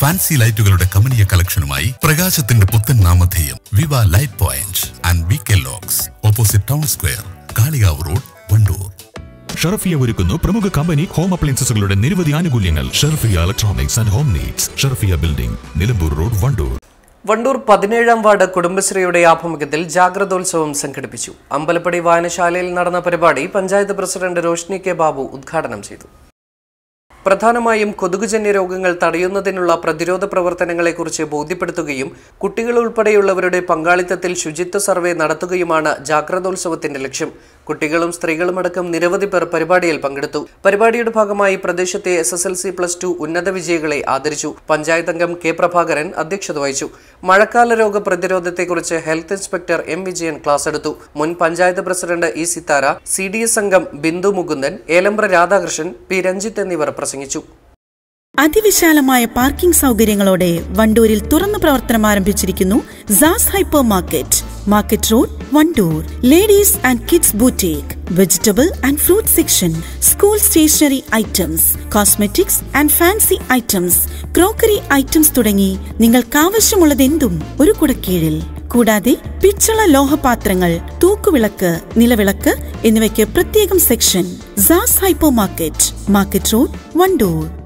fancy ലൈറ്റുകളുടെ കമനീയ കളക്ഷനുമായി പ്രകാശത്തിന്റെ പുത്തൻ നാമധേയം Viva light point and V K locks opposite town square Kalikavu road Wandoor Sharfiya ഒരുക്കുന്നു പ്രമുഖ കമ്പനി ഹോം അപ്ലയൻസസുകളുടെ നിരവധി ആനുകൂല്യങ്ങൾ Sharfiya electronics and home needs Sharfiya building Nilambur road Wandoor Wandoor പതിനേഴാം വാർഡ് കുടുംബശ്രീയുടെ ആഭിമുഖ്യത്തിൽ ജാഗ്രതോത്സവം സംഘടിപ്പിച്ചു അമ്പലപ്പടി വായനശാലയിൽ നടന്ന പരിപാടി പഞ്ചായത്ത് പ്രസിഡന്റ് രോഷ്നി കെ ബാബു ഉദ്ഘാടനം ചെയ്തു പ്രധാനമായും കൊതുകുജന്യ രോഗങ്ങൾ തടയുന്നതിനുള്ള പ്രതിരോധ പ്രവർത്തനങ്ങളെക്കുറിച്ച് ബോധ്യപ്പെടുത്തുകയും കുട്ടികൾ ഉൾപ്പെടെയുള്ളവരുടെ പങ്കാളിത്തത്തിൽ ശുചിത്വ സർവേ നടത്തുകയുമാണ് ജാഗ്രതോത്സവത്തിന്റെ ലക്ഷ്യം കുട്ടികളും സ്ത്രീകളുമടക്കം നിരവധി പേർ പരിപാടിയിൽ പങ്കെടുത്തു പരിപാടിയുടെ ഭാഗമായി പ്രദേശത്തെ S S L C plus two ഉന്നത വിജയികളെ ആദരിച്ചു പഞ്ചായത്ത് അംഗം കെ പ്രഭാകരൻ അധ്യക്ഷത വഹിച്ചു മഴക്കാല രോഗ പ്രതിരോധത്തെക്കുറിച്ച് health inspector M Vijayan class എടുത്തു മുൻ panchayat president E Sithara C D S അംഗം ബിന്ദു മുകുന്ദൻ ഏലമ്പ്ര രാധാകൃഷ്ണൻ പി രഞ്ജിത്ത് എന്നിവർ പ്രസംഗിച്ചു അതിവിശാലമായ പാർക്കിംഗ് സൗകര്യങ്ങളോടെ വണ്ടൂരിൽ തുറന്നു പ്രവർത്തനം ആരംഭിച്ചിരിക്കുന്നു Saas hypermarket market road Wandoor ladies and kids boutique vegetable and fruit section school stationery items cosmetics and fancy items crockery items തുടങ്ങി നിങ്ങൾക്ക് ആവശ്യമുള്ളതെന്തും ഒരു കുടക്കീഴിൽ കൂടാതെ പിച്ചള ലോഹപാത്രങ്ങൾ തൂക്കുവിളക്ക് നിലവിളക്ക് എന്നിവയ്ക്ക് പ്രത്യേകം section Saas hypermarket market road Wandoor